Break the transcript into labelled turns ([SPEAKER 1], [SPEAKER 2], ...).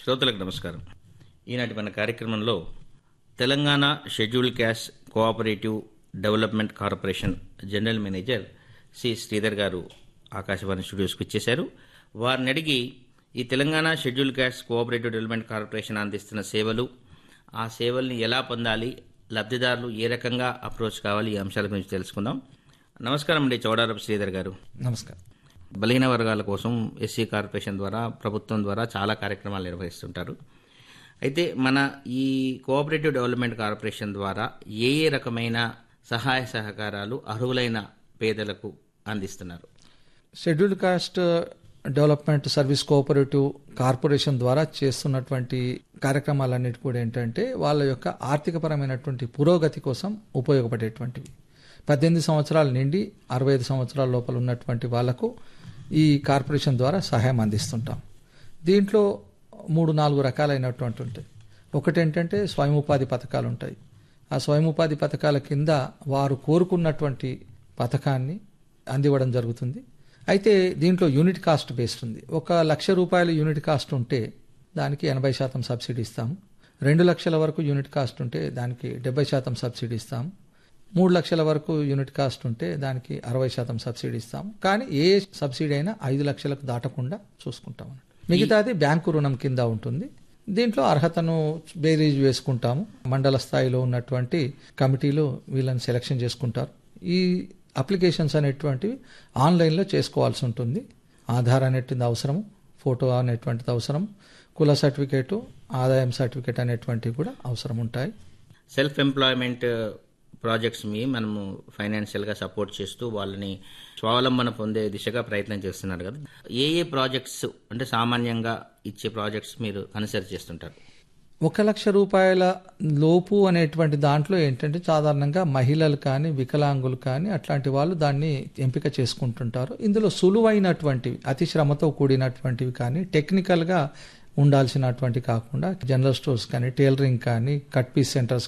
[SPEAKER 1] శ్రోతలకు నమస్కారం ఈనాటి మన కార్యక్రమంలో Telangana schedule cash cooperative development corporation general manager C Sridhar గారు ఆకాశవాణి స్టూడియోస్కి ఇచ్చేశారు వారిని అడిగి ఈ Telangana schedule cash cooperative development corporation అందిస్తున్న సేవలు ఆ సేవల్ని ఎలా పొందాలి లబ్ధిదారులు ఏ రకంగా అప్రోచ్ కావాలి ఈ అంశాల గురించి తెలుసుకుందాం నమస్కారం అండి చౌడారపు శ్రీధర్ గారు
[SPEAKER 2] నమస్కారం
[SPEAKER 1] బలహీన వర్గాల కోసం ఎస్సీ కార్పొరేషన్ ద్వారా ప్రభుత్వం ద్వారా చాలా కార్యక్రమాలు నిర్వహిస్తుంటారు అయితే మన ఈ కోఆపరేటివ్ డెవలప్మెంట్ కార్పొరేషన్ ద్వారా ఏ ఏ రకమైన సహాయ సహకారాలు అర్హులైన పేదలకు అందిస్తున్నారు
[SPEAKER 2] scheduled caste development service cooperative corporation ద్వారా చేస్తున్నటువంటి కార్యక్రమాలన్నిటి కూడా ఏంటంటే వాళ్ళ యొక్క ఆర్థికపరమైనటువంటి పురోగతి కోసం ఉపయోగపడేటువంటివి పద్దెనిమిది సంవత్సరాల నుండి అరవై ఐదు సంవత్సరాల లోపల ఉన్నటువంటి వాళ్లకు ఈ కార్పొరేషన్ ద్వారా సహాయం అందిస్తుంటాం దీంట్లో మూడు నాలుగు రకాలైనటువంటి ఉంటాయి ఒకటి ఏంటంటే స్వయం ఉపాధి పథకాలు ఉంటాయి ఆ స్వయం ఉపాధి పథకాల కింద వారు కోరుకున్నటువంటి పథకాన్ని అందివ్వడం జరుగుతుంది అయితే దీంట్లో యూనిట్ కాస్ట్ బేస్డ్ ఉంది ఒక లక్ష రూపాయలు యూనిట్ కాస్ట్ ఉంటే దానికి ఎనభై శాతం సబ్సిడీ ఇస్తాము రెండు లక్షల వరకు యూనిట్ కాస్ట్ ఉంటే దానికి డెబ్బై శాతం సబ్సిడీ ఇస్తాము మూడు లక్షల వరకు యూనిట్ కాస్ట్ ఉంటే దానికి అరవై శాతం సబ్సిడీ ఇస్తాము కానీ ఏ సబ్సిడీ అయినా ఐదు లక్షలకు దాటకుండా చూసుకుంటాం అన్నట్టు. మిగతాది బ్యాంకు రుణం కింద ఉంటుంది దీంట్లో అర్హతను బేరీజ్ వేసుకుంటాము మండల స్థాయిలో ఉన్నటువంటి కమిటీలు వీళ్ళని సెలెక్షన్ చేసుకుంటారు ఈ అప్లికేషన్స్ అనేటువంటివి ఆన్లైన్లో చేసుకోవాల్సి ఉంటుంది ఆధార్ అనేటువంటిది అవసరం ఫోటో అనేటువంటిది అవసరం కుల సర్టిఫికేటు ఆదాయం సర్టిఫికేట్ అనేటువంటివి కూడా అవసరం ఉంటాయి
[SPEAKER 1] సెల్ఫ్ ఎంప్లాయ్మెంట్ ప్రాజెక్ట్స్ మీ మనము ఫైనాన్షియల్గా సపోర్ట్ చేస్తూ వాళ్ళని స్వావలంబన పొందే దిశగా ప్రయత్నం చేస్తున్నారు కదా ఏ ఏ ప్రాజెక్ట్స్ అంటే సామాన్యంగా ఇచ్చే ప్రాజెక్ట్స్ మీరు కన్సిడర్ చేస్తుంటారు
[SPEAKER 2] ఒక లక్ష రూపాయల లోపు అనేటువంటి దాంట్లో ఏంటంటే సాధారణంగా మహిళలు కానీ వికలాంగులు కానీ అట్లాంటి వాళ్ళు దాన్ని ఎంపిక చేసుకుంటుంటారు ఇందులో సులువైనటువంటివి అతి శ్రమతో కూడినటువంటివి కానీ టెక్నికల్గా ఉండాల్సినటువంటి కాకుండా జనరల్ స్టోర్స్ కానీ టైలరింగ్ కానీ కట్ పీస్ సెంటర్స్